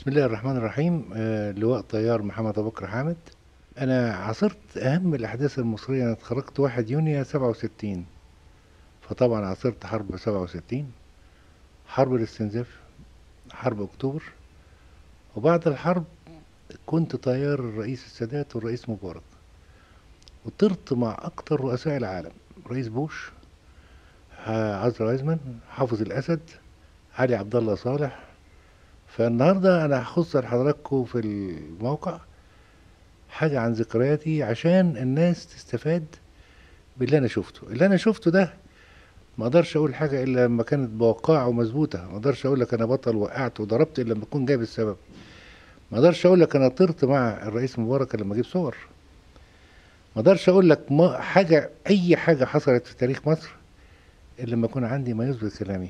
بسم الله الرحمن الرحيم آه، لواء طيار محمد أبو بكر حامد أنا عاصرت أهم الأحداث المصرية أنا اتخرجت واحد يونيو سبعة وستين فطبعا عاصرت حرب سبعة وستين حرب الاستنزاف حرب أكتوبر وبعد الحرب كنت طيار الرئيس السادات والرئيس مبارك وطرت مع أكتر رؤساء العالم رئيس بوش ح- عزرا عزمان حافظ الأسد علي عبد الله صالح فالنهارده انا هخص لحضراتكم في الموقع حاجه عن ذكرياتي عشان الناس تستفاد باللي انا شفته اللي انا شفته ده ما اقدرش اقول حاجه الا لما كانت بوقاعه ومظبوطه ما اقدرش اقول لك انا بطل وقعت وضربت الا لما اكون جايب السبب ما اقدرش اقول لك انا طرت مع الرئيس مبارك لما اجيب صور ما اقدرش اقول لك ما حاجه اي حاجه حصلت في تاريخ مصر الا لما يكون عندي ما يثبت كلامي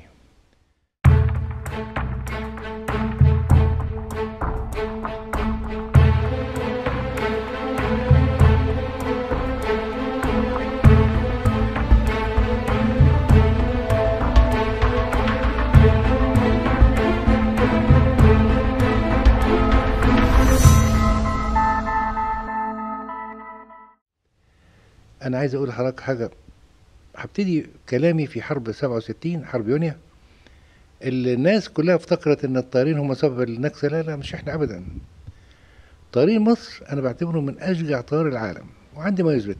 انا عايز اقول لحضرتك حاجه هبتدي كلامي في حرب 67 حرب يونيو اللي الناس كلها افتكرت ان الطيارين هم سبب النكسه لا لا مش احنا ابدا طيارين مصر انا بعتبره من اشجع طيار العالم وعندي ما يثبت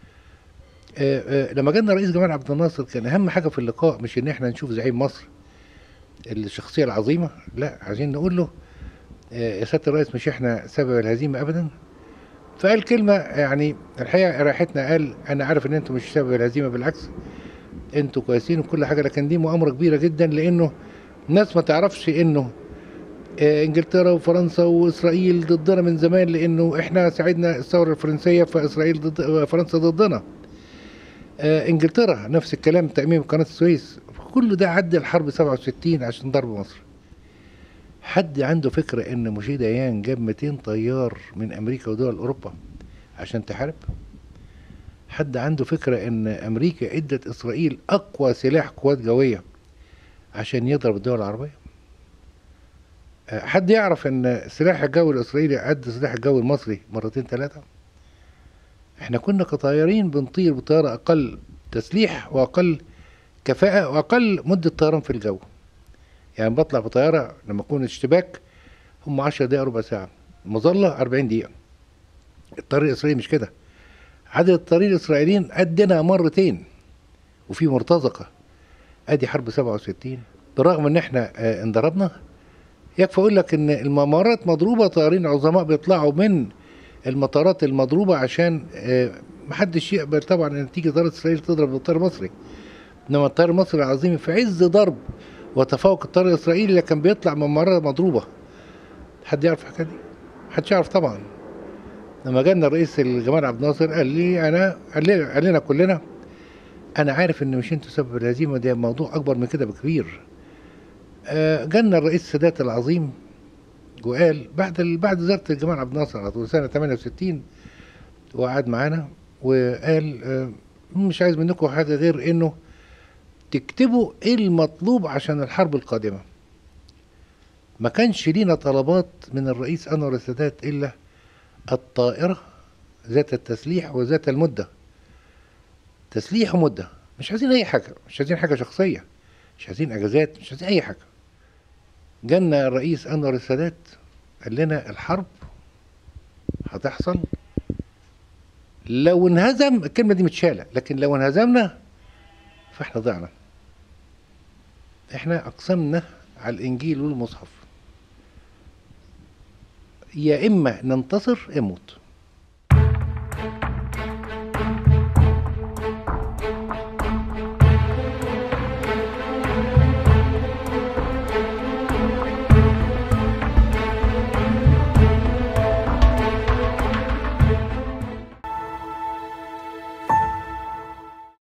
آه، آه، لما جانا رئيس جمال عبد الناصر كان اهم حاجه في اللقاء مش ان احنا نشوف زعيم مصر الشخصيه العظيمه لا عايزين نقول له آه، يا سياده الرئيس مش احنا سبب الهزيمه ابدا فقال كلمة يعني الحقيقة راحتنا قال أنا عارف إن أنتوا مش سبب الهزيمة بالعكس أنتوا كويسين وكل حاجة لكن دي مؤامرة كبيرة جدا لأنه الناس ما تعرفش إنه آه، إنجلترا وفرنسا وإسرائيل ضدنا من زمان لأنه إحنا ساعدنا الثورة الفرنسية فإسرائيل ضد فرنسا ضدنا آه، إنجلترا نفس الكلام تأميم قناة السويس كل ده عدى الحرب 67 عشان ضرب مصر حد عنده فكرة ان موشي ديان جاب 200 طيار من امريكا ودول اوروبا عشان تحارب حد عنده فكرة ان امريكا ادت اسرائيل اقوى سلاح قوات جوية عشان يضرب الدول العربية أه، حد يعرف ان سلاح الجو الاسرائيلي قد سلاح الجو المصري مرتين ثلاثة احنا كنا كطيارين بنطير بطيارة اقل تسليح واقل كفاءة واقل مدة طيران في الجو يعني بطلع بطيارة لما يكون اشتباك هم 10 دقايق ربع ساعة مظلة 40 دقيقة الطريق الإسرائيلي مش كده عدد الطريق الإسرائيليين قدنا مرتين وفي مرتزقة ادي حرب 67 بالرغم ان احنا آه، انضربنا يكفي اقول لك ان الممرات مضروبة طيارين عظماء بيطلعوا من المطارات المضروبة عشان آه، محدش يقبل طبعا ان تيجي طيارة اسرائيل تضرب الطيار المصري انما الطيار المصري العظيم في عز ضرب وتفوق الطيار الاسرائيلي اللي كان بيطلع من مره مضروبه حد يعرف الحكايه دي محدش يعرف طبعا لما جانا الرئيس جمال عبد الناصر قال لي انا قال لنا, قال لنا كلنا انا عارف ان مش انتوا سبب الهزيمه ده موضوع اكبر من كده بكبير آه، جانا الرئيس السادات العظيم وقال بعد ال- بعد زياره جمال عبد الناصر على طول سنه 68 وقعد معانا وقال آه، مش عايز منكم حاجه غير انه تكتبوا ايه المطلوب عشان الحرب القادمة ما كانش لينا طلبات من الرئيس أنور السادات إلا الطائرة ذات التسليح وذات المدة تسليح ومدة مش عايزين أي حاجة مش عايزين حاجة شخصية مش عايزين أجازات مش عايزين أي حاجة جالنا الرئيس أنور السادات قال لنا الحرب هتحصل لو انهزم الكلمة دي متشالة لكن لو انهزمنا فاحنا ضعنا احنا اقسمنا على الانجيل والمصحف يا اما ننتصر يا نموت